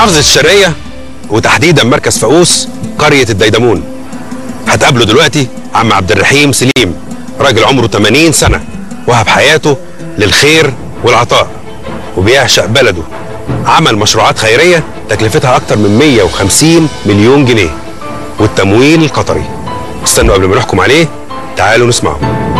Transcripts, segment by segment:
محافظة الشرقية وتحديدا مركز فاقوس قرية الديدمون هتقابله دلوقتي عم عبد الرحيم سليم راجل عمره 80 سنة وهب حياته للخير والعطاء وبيعشق بلده عمل مشروعات خيرية تكلفتها أكتر من 150 مليون جنيه والتمويل القطري استنوا قبل ما نحكم عليه تعالوا نسمعه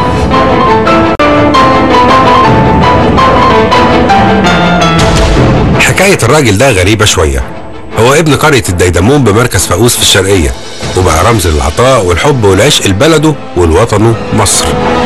حكاية الراجل ده غريبة شوية هو ابن قرية الديدمون بمركز فاقوس في الشرقية وبقى رمز للعطاء والحب والعشق لبلده ولوطنه مصر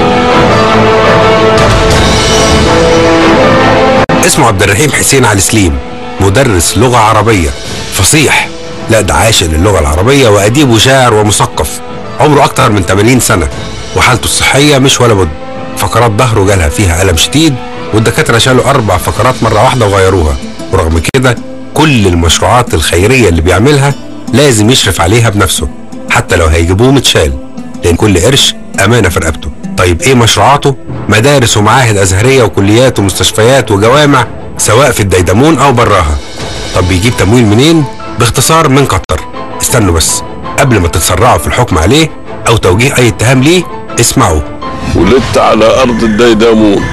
اسمه عبد الرحيم حسين علي سليم مدرس لغة عربية فصيح لا ده عاشق للغة العربية وأديب وشاعر ومثقف عمره أكتر من 80 سنة وحالته الصحية مش ولا بد فقرات ظهره جالها فيها ألم شديد والدكاترة شالوا أربع فقرات مرة واحدة وغيروها ورغم كده كل المشروعات الخيرية اللي بيعملها لازم يشرف عليها بنفسه حتى لو هيجيبوه متشال لأن كل قرش أمانة في رقبته طيب إيه مشروعاته؟ مدارس ومعاهد أزهرية وكليات ومستشفيات وجوامع سواء في الديدمون أو براها طب بيجيب تمويل منين؟ باختصار من قطر استنوا بس قبل ما تتسرعوا في الحكم عليه أو توجيه أي اتهام ليه اسمعوا ولدت على أرض الديدمون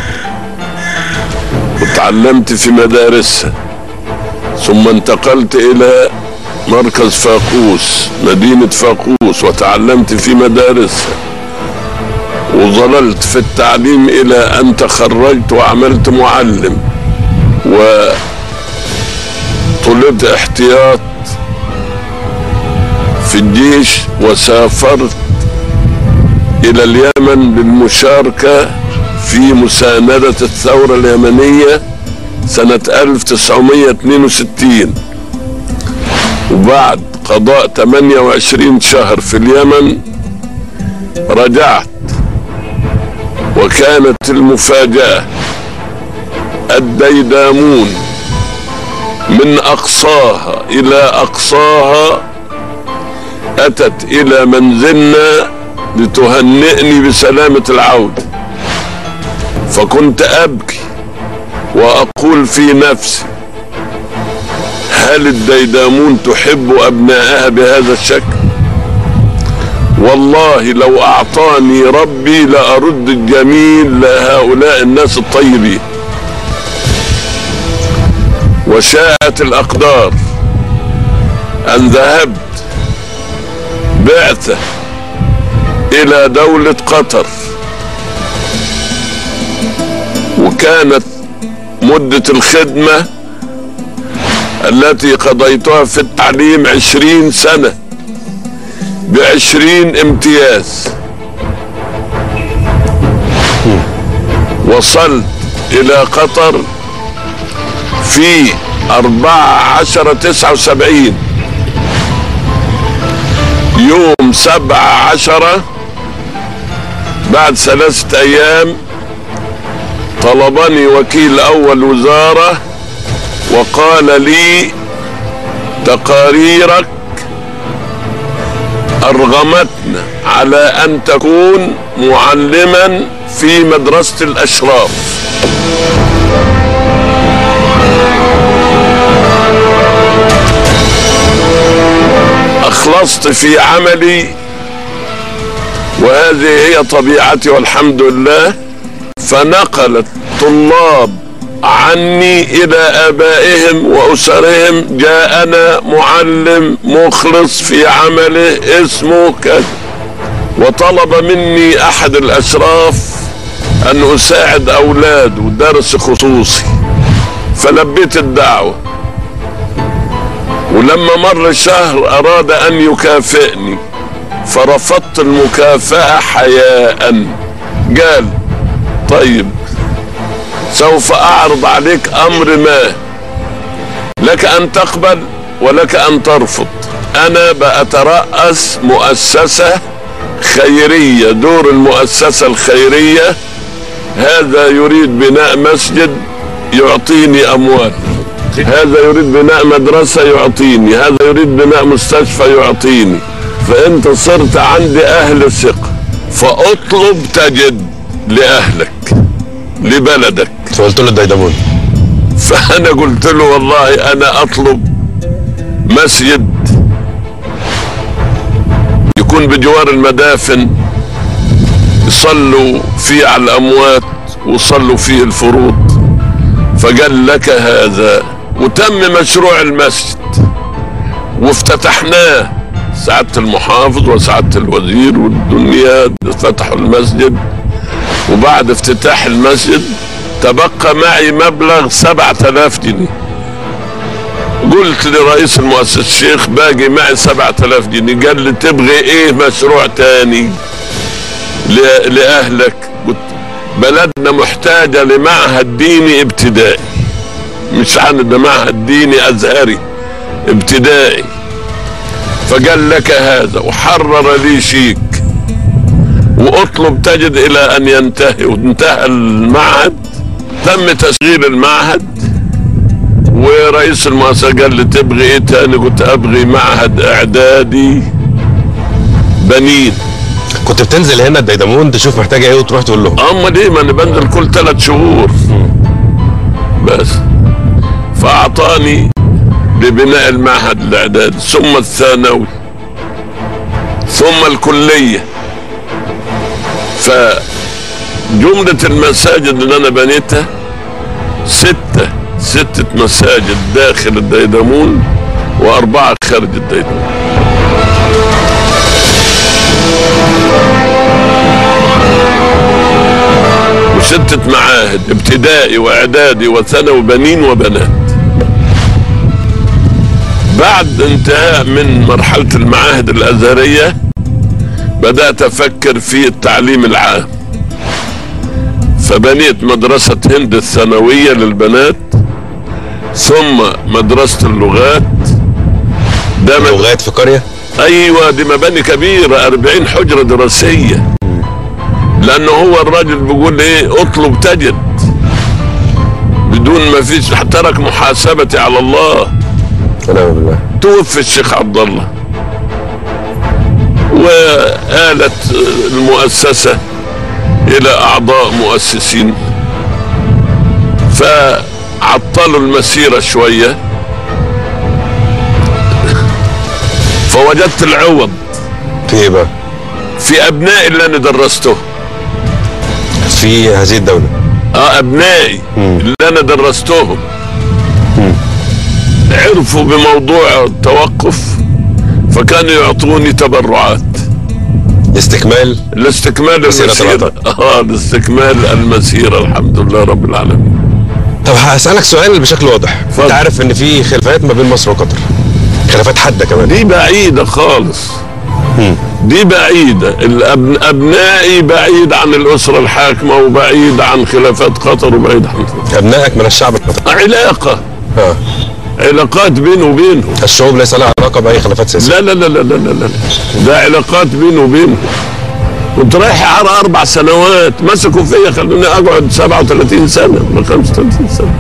وتعلمت في مدارسها ثم انتقلت إلى مركز فاقوس مدينة فاقوس وتعلمت في مدارسها وظللت في التعليم إلى أن تخرجت وعملت معلم وطلبت احتياط في الجيش وسافرت إلى اليمن للمشاركة في مساندة الثورة اليمنية سنة 1962 وبعد قضاء 28 شهر في اليمن رجعت وكانت المفاجأة الديدامون من أقصاها إلى أقصاها أتت إلى منزلنا لتهنئني بسلامة العودة فكنت أبكي وأقول في نفسي هل الديدامون تحب أبنائها بهذا الشكل والله لو أعطاني ربي لأرد الجميل لهؤلاء الناس الطيبين وشاءت الأقدار أن ذهبت بعثة إلى دولة قطر وكانت مدة الخدمة التي قضيتها في التعليم عشرين سنة بعشرين امتياز وصلت إلى قطر في أربعة عشر تسعة وسبعين يوم سبعة عشرة بعد ثلاثة أيام طلبني وكيل أول وزارة وقال لي تقاريرك أرغمتنا على أن تكون معلما في مدرسة الأشراف أخلصت في عملي وهذه هي طبيعتي والحمد لله فنقل الطلاب عني إلى آبائهم وأسرهم جاءنا معلم مخلص في عمله اسمه كذا وطلب مني أحد الأشراف أن أساعد أولاده درس خصوصي فلبيت الدعوة ولما مر شهر أراد أن يكافئني فرفضت المكافأة حياء قال طيب سوف أعرض عليك أمر ما لك أن تقبل ولك أن ترفض أنا بأترأس مؤسسة خيرية دور المؤسسة الخيرية هذا يريد بناء مسجد يعطيني أموال هذا يريد بناء مدرسة يعطيني هذا يريد بناء مستشفى يعطيني فأنت صرت عندي أهل ثقة فأطلب تجد لأهلك لبلدك فقلت له الديدمون فأنا قلت له والله أنا أطلب مسجد يكون بجوار المدافن يصلوا فيه على الأموات وصلوا فيه الفروض فقال لك هذا وتم مشروع المسجد وافتتحناه سعادة المحافظ وسعادة الوزير والدنيا فتحوا المسجد وبعد افتتاح المسجد تبقى معي مبلغ سبعة آلاف جنيه قلت لرئيس المؤسسة الشيخ باقي معي سبعة آلاف جنيه قال لي تبغي ايه مشروع تاني ل- لأهلك قلت بلدنا محتاجة لمعهد ديني ابتدائي مش عن معهد ديني أزهري ابتدائي فقال لك هذا وحرر لي شيك واطلب تجد الى ان ينتهي وانتهى المعهد تم تشغيل المعهد ورئيس المؤسسه قال لي تبغي ايه تاني قلت ابغي معهد اعدادي بنين كنت بتنزل هنا الديدمون تشوف محتاجه ايه وتروح تقول لهم اما دي ما انا بنزل كل ثلاث شهور بس فاعطاني لبناء المعهد الاعدادي ثم الثانوي ثم الكليه فجملة المساجد اللي انا بنيتها ستة ستة مساجد داخل الديدمون واربعة خارج الديدمون وستة معاهد ابتدائي واعدادي وثانوي بنين وبنات بعد انتهاء من مرحلة المعاهد الازهرية بدأت افكر في التعليم العام فبنيت مدرسة هند الثانوية للبنات ثم مدرسة اللغات ده من لغات في قريه ايوه دي مباني كبيره 40 حجره دراسيه لانه هو الراجل بيقول ايه اطلب تجد بدون ما فيش ترك محاسبتي على الله ونعم بالله توفي الشيخ عبد الله وآلت المؤسسة إلى أعضاء مؤسسين فعطلوا المسيرة شوية فوجدت العوض في ايه بقى؟ في أبنائي اللي أنا درسته في هذه الدوله اه ابنائي اللي انا درستهم عرفوا بموضوع التوقف فكانوا يعطوني تبرعات لاستكمال لاستكمال مسيرة المسيرة العطاء. اه لاستكمال المسيرة الحمد لله رب العالمين طب هسألك سؤال بشكل واضح اتفضل. انت عارف ان في خلافات ما بين مصر وقطر خلافات حادة كمان دي بعيدة خالص دي بعيدة الأبن... أبنائي بعيد عن الأسرة الحاكمة وبعيد عن خلافات قطر وبعيد عن ابنائك من الشعب القطري علاقة اه علاقات بينه وبينه الشعوب ليس لها علاقة بأي خلافات سياسية لا لا لا لا لا لا لا ده علاقات بينه وبينه كنت رايح على اربع سنوات مسكوا فيا خلوني اقعد 37 سنه ولا 35 سنه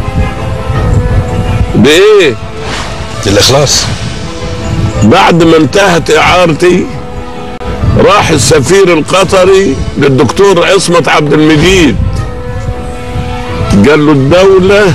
بايه؟ الإخلاص بعد ما انتهت اعارتي راح السفير القطري للدكتور عصمت عبد المجيد قال له الدولة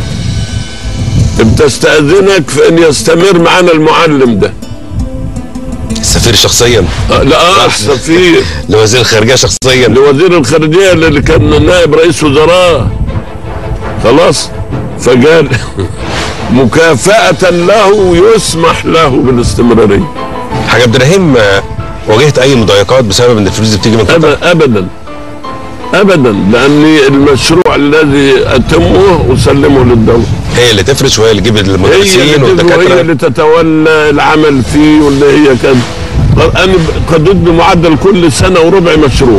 بتستأذنك في ان يستمر معنا المعلم ده السفير شخصيا آه، لا آه، السفير لوزير الخارجية شخصيا لوزير الخارجيه اللي كان نائب رئيس وزراء خلاص فقال مكافأة له يسمح له بالاستمرارية حاج عبد الرحيم آه، واجهت أي مضايقات بسبب إن الفلوس دي بتيجي من قطر أب- أبدا أبدا لأني المشروع الذي أتمه أسلمه للدولة هي اللي تفرش وهي اللي تجيب هي المدرسين اللي تبقى- هي والدكاترة اللي تتولى العمل فيه واللي هي كان أنا قدرت بمعدل كل سنة وربع مشروع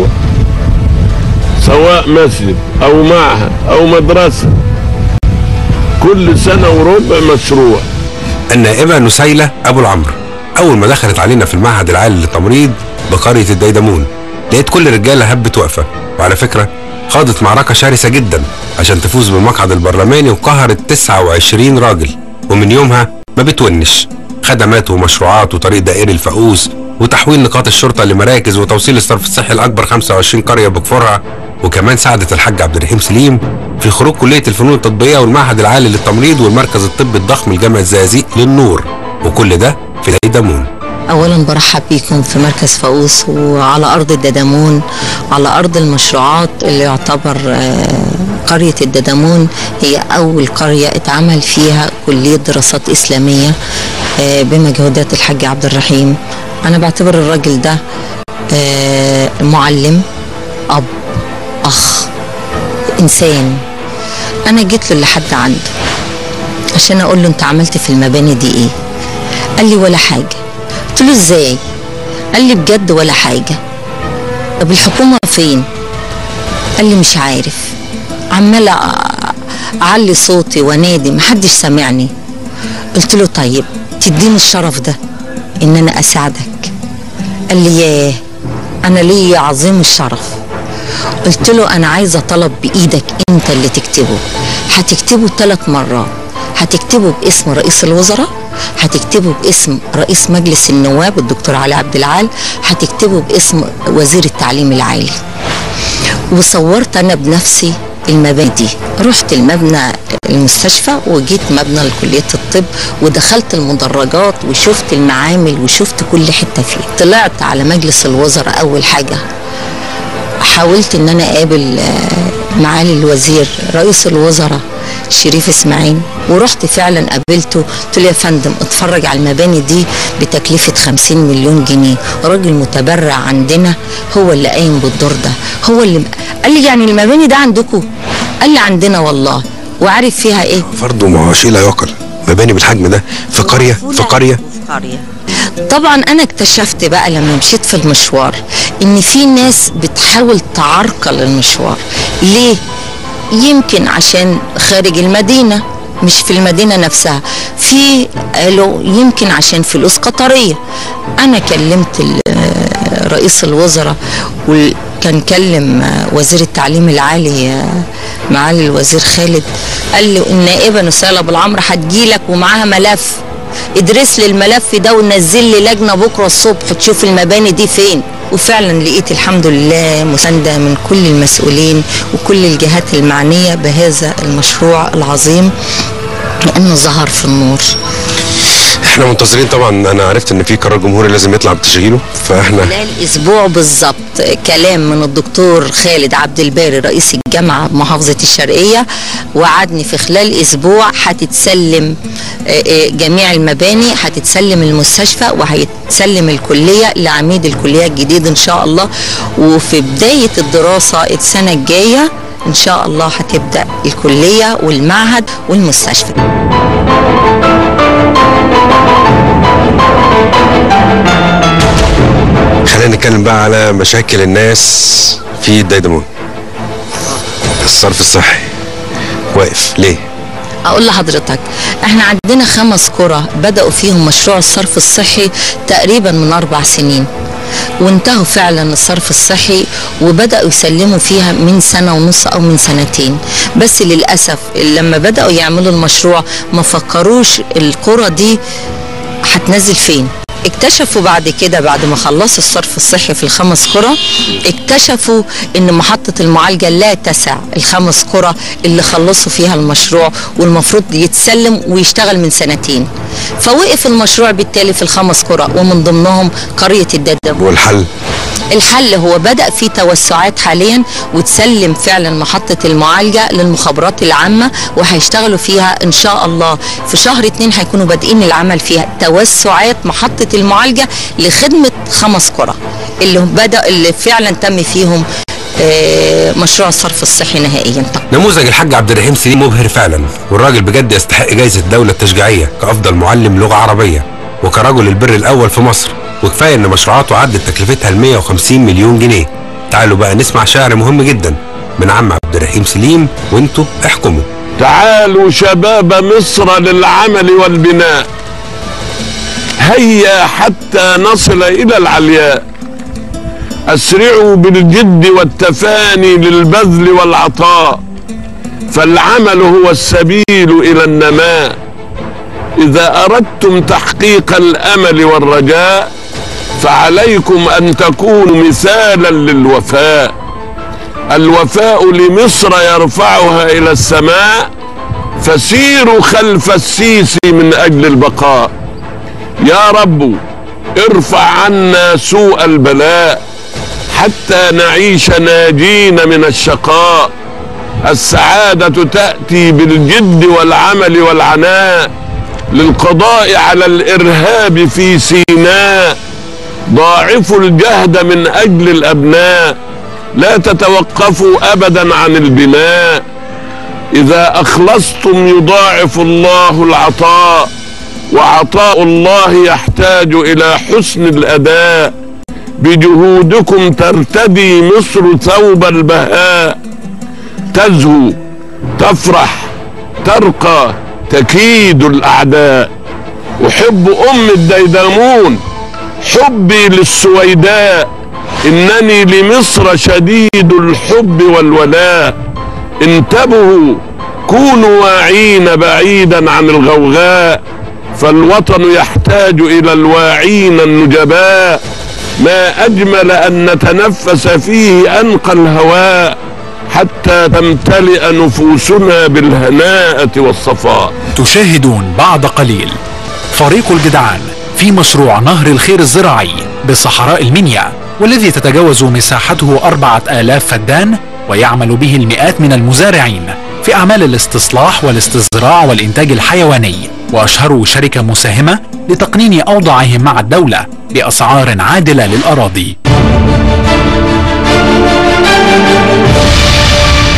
سواء مسجد أو معهد أو مدرسة كل سنة وربع مشروع النائبة نسيلة أبو العمرو أول ما دخلت علينا في المعهد العالي للتمريض بقرية الديدمون لقيت كل الرجالة هبت واقفة وعلى فكرة خاضت معركة شرسة جدا عشان تفوز بالمقعد البرلماني وقهرت 29 راجل ومن يومها ما بتونش خدمات ومشروعات وطريق دائري الفقوس وتحويل نقاط الشرطة لمراكز وتوصيل الصرف الصحي لأكبر 25 قرية بكفرها وكمان ساعدت الحاج عبد الرحيم سليم في خروج كلية الفنون التطبيقية والمعهد العالي للتمريض والمركز الطبي الضخم لجامعة الزقازيق للنور وكل ده في ديدمون اولا برحب بيكم في مركز فاقوس وعلى ارض الددمون على ارض المشروعات اللي يعتبر آه، قريه الددمون هي اول قريه اتعمل فيها كليه دراسات اسلاميه آه، بمجهودات الحاج عبد الرحيم انا بعتبر الراجل ده آه، معلم اب اخ انسان انا جيت له لحد عنده عشان اقول له انت عملت في المباني دي ايه قال لي ولا حاجه قلت له ازاي قال لي بجد ولا حاجه طب الحكومه فين قال لي مش عارف عمال أ- اعلي صوتي وانادي محدش سامعني قلت له طيب تديني الشرف ده ان انا اساعدك قال لي ياه انا ليا عظيم الشرف قلت له انا عايزه طلب بايدك انت اللي تكتبه هتكتبه ثلاث مرات هتكتبه باسم رئيس الوزراء هتكتبه باسم رئيس مجلس النواب الدكتور علي عبد العال هتكتبه باسم وزير التعليم العالي وصورت انا بنفسي المباني دي رحت المبنى المستشفى وجيت مبنى لكلية الطب ودخلت المدرجات وشفت المعامل وشفت كل حتة فيه طلعت على مجلس الوزراء أول حاجة حاولت ان انا اقابل آه، معالي الوزير رئيس الوزراء شريف اسماعيل ورحت فعلا قابلته قلت له يا فندم اتفرج على المباني دي بتكلفة 50 مليون جنيه راجل متبرع عندنا هو اللي قايم بالدور ده هو اللي قال لي يعني المباني ده عندكم قال لي عندنا والله وعارف فيها ايه برضه ما هو شيء لا يعقل مباني بالحجم ده في قريه في قريه قرية طبعا انا اكتشفت بقى لما مشيت في المشوار ان في ناس بتحاول تعرقل المشوار ليه يمكن عشان خارج المدينة مش في المدينة نفسها في قالوا يمكن عشان فلوس قطرية انا كلمت ال- آه، رئيس الوزراء وكان كلم آه، وزير التعليم العالي آه، معالي الوزير خالد قال لي النائبة نسالة ابو العمر هتجيلك ومعاها ملف ادرس لي الملف ده ونزل لي لجنه بكره الصبح تشوف المباني دي فين وفعلا لقيت الحمد لله مسانده من كل المسؤولين وكل الجهات المعنيه بهذا المشروع العظيم لانه ظهر في النور احنا منتظرين طبعا انا عرفت ان في قرار جمهوري لازم يطلع بتشغيله فاحنا خلال اسبوع بالظبط كلام من الدكتور خالد عبد الباري رئيس الجامعه بمحافظه الشرقيه وعدني في خلال اسبوع هتتسلم آه، آه، جميع المباني هتتسلم المستشفى وهيتسلم الكليه لعميد الكليه الجديد ان شاء الله وفي بدايه الدراسه السنه الجايه ان شاء الله هتبدا الكليه والمعهد والمستشفى خلينا نتكلم بقى على مشاكل الناس في الديدمون الصرف الصحي واقف ليه اقول لحضرتك احنا عندنا خمس قرى بداوا فيهم مشروع الصرف الصحي تقريبا من اربع سنين وانتهوا فعلا الصرف الصحي وبداوا يسلموا فيها من سنه ونص او من سنتين بس للاسف لما بداوا يعملوا المشروع ما فكروش القرى دي هتنزل فين اكتشفوا بعد كده بعد ما خلصوا الصرف الصحي في الخمس قرى اكتشفوا ان محطة المعالجة لا تسع الخمس قرى اللي خلصوا فيها المشروع والمفروض يتسلم ويشتغل من سنتين فوقف المشروع بالتالي في الخمس قرى ومن ضمنهم قرية الددب والحل الحل هو بدأ في توسعات حاليا وتسلم فعلا محطة المعالجة للمخابرات العامة وهيشتغلوا فيها إن شاء الله في شهر اتنين هيكونوا بادئين العمل فيها توسعات محطة المعالجة لخدمة خمس قرى اللي هم بدأ اللي فعلا تم فيهم آه، مشروع الصرف الصحي نهائيا نموذج الحاج عبد الرحيم سليم مبهر فعلا والراجل بجد يستحق جائزة الدولة التشجيعية كأفضل معلم لغة عربية وكرجل البر الأول في مصر وكفاية إن مشروعاته عدت تكلفتها ل 150 مليون جنيه تعالوا بقى نسمع شعر مهم جدا من عم عبد الرحيم سليم وانتوا احكموا تعالوا شباب مصر للعمل والبناء هيا حتى نصل الى العلياء اسرعوا بالجد والتفاني للبذل والعطاء فالعمل هو السبيل الى النماء اذا اردتم تحقيق الامل والرجاء فعليكم ان تكونوا مثالا للوفاء الوفاء لمصر يرفعها الى السماء فسيروا خلف السيسي من اجل البقاء يا رب ارفع عنا سوء البلاء حتى نعيش ناجين من الشقاء السعادة تأتي بالجد والعمل والعناء للقضاء على الإرهاب في سيناء ضاعفوا الجهد من أجل الأبناء لا تتوقفوا أبدا عن البناء إذا أخلصتم يضاعف الله العطاء وعطاء الله يحتاج إلى حسن الأداء بجهودكم ترتدي مصر ثوب البهاء تزهو تفرح ترقى تكيد الأعداء أحب أم الديدامون حبي للسويداء إنني لمصر شديد الحب والولاء انتبهوا كونوا واعين بعيدا عن الغوغاء فالوطن يحتاج إلى الواعين النجباء ما أجمل أن نتنفس فيه أنقى الهواء حتى تمتلئ نفوسنا بالهناءة والصفاء تشاهدون بعد قليل فريق الجدعان في مشروع نهر الخير الزراعي بصحراء المنيا والذي تتجاوز مساحته أربعة آلاف فدان ويعمل به المئات من المزارعين في أعمال الاستصلاح والاستصراع والإنتاج الحيواني وأشهروا شركة مساهمة لتقنين أوضاعهم مع الدولة بأسعار عادلة للأراضي